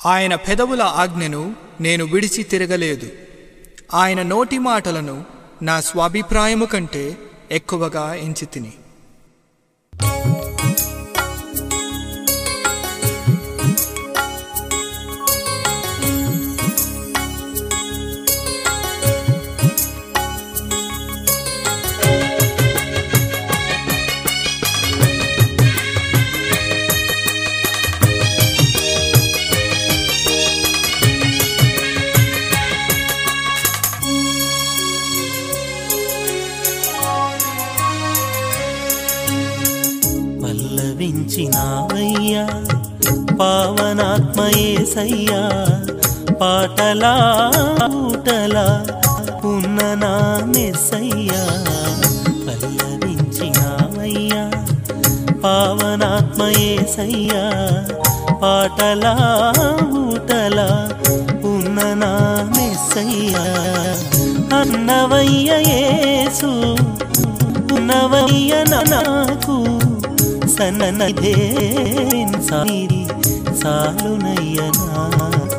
ఆయన పెదవుల ఆజ్ఞను నేను విడిచి తిరగలేదు ఆయన నోటి మాటలను నా స్వాభిప్రాయము కంటే ఎక్కువగా ఎంచి తిని పల్లవించినావయ్యా పావనాత్మయేసయ్యా పాటలా ఊటలా ఉన్న నా మెస్సయ్యా పల్లవించినావయ్యా పావనాత్మయేసయ్యా పాటలా ఊటలా ఉన్న నా మెస్సయ్యా అన్నవయ్య యేసు ఉన్నవయ్య నాకు సన్నదే సారి సాలునయ్య నాకు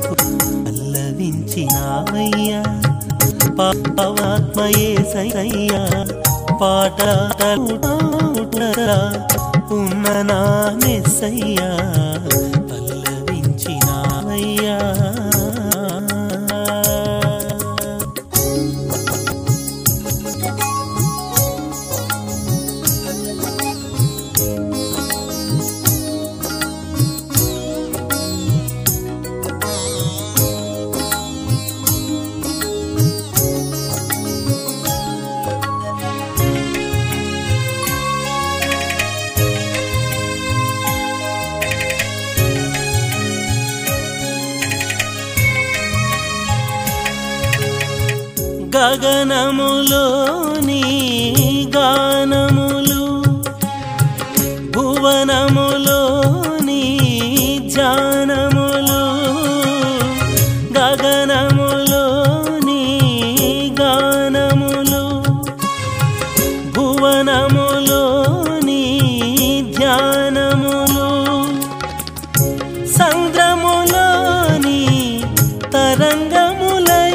పల్లవించినావయ్యా పావాత్మయే సయ్యా పాట ఉన్న నా మెస్సయ్యా పల్లవించినావయ్యా గగనములోని గానములు భువనములోని జానములు గగనములోని గానములు భువనములోని ధ్యానములు సంద్రములోని తరంగములై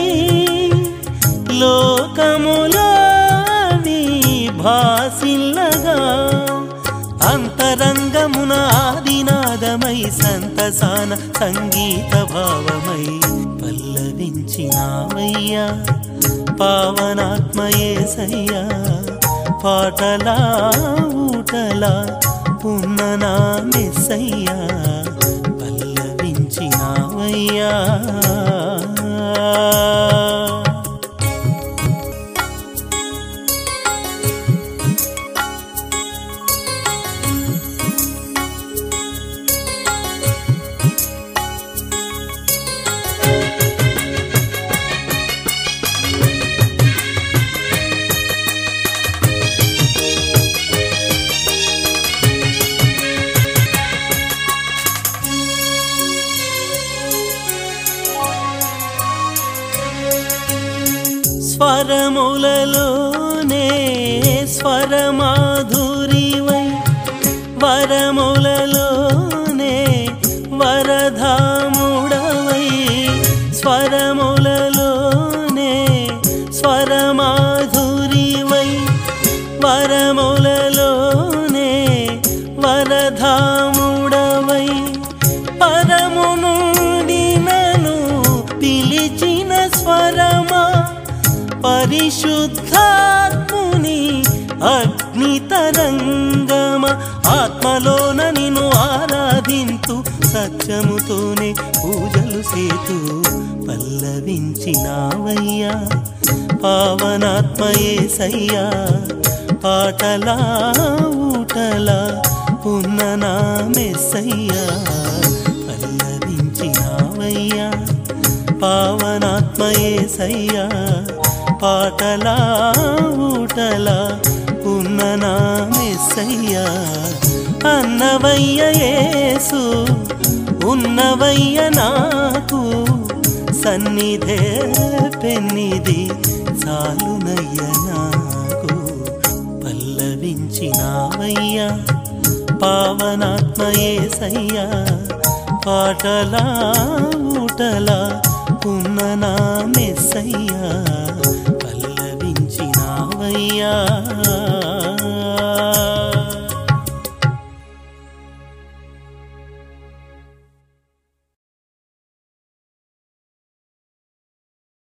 లోకములోని భాసిల్లగా అంతరంగమున ఆదినాదమై సంతసాన సంగీత భావమై పల్లవించినావయ్యా పావనాత్మయేసయ్యా పాటలా ఊటలా ఉన్న నా మెస్సయ్యా పల్లవించినావయ్యా స్వరములలోనే స్వరమాధురివై వరములలోనే వరధాముడవై స్వరములలోనే స్వరమాధురివై వరములలోనే వరధాముడవై పరము నుండి నన్ను పిలిచిన స్వరమా పరిశుద్ధాత్ముని అగ్నితరంగమ ఆత్మలోన నిన్ను ఆరాధింతు సత్యముతోనే పూజలు సేతు పల్లవించినావయ్యా పావనాత్మయే సయ్యా పాటలా ఊటలా ఉన్న నా మెస్సయ్యా పల్లవించినావయ్యా పావనాత్మయే సయ్యా పాటలా ఊటలా ఉన్న నా మెస్సయ్యా అన్నవయ్య యేసు ఉన్నవయ్య నాకు సన్నిధే పెన్నిది చాలునయ్య నాకు పల్లవించినావయ్యా పావనాత్మయేసయ్యా పాటలా ఊటలా ఉన్న నా మెస్సయ్యా పల్లవించినావయ్యా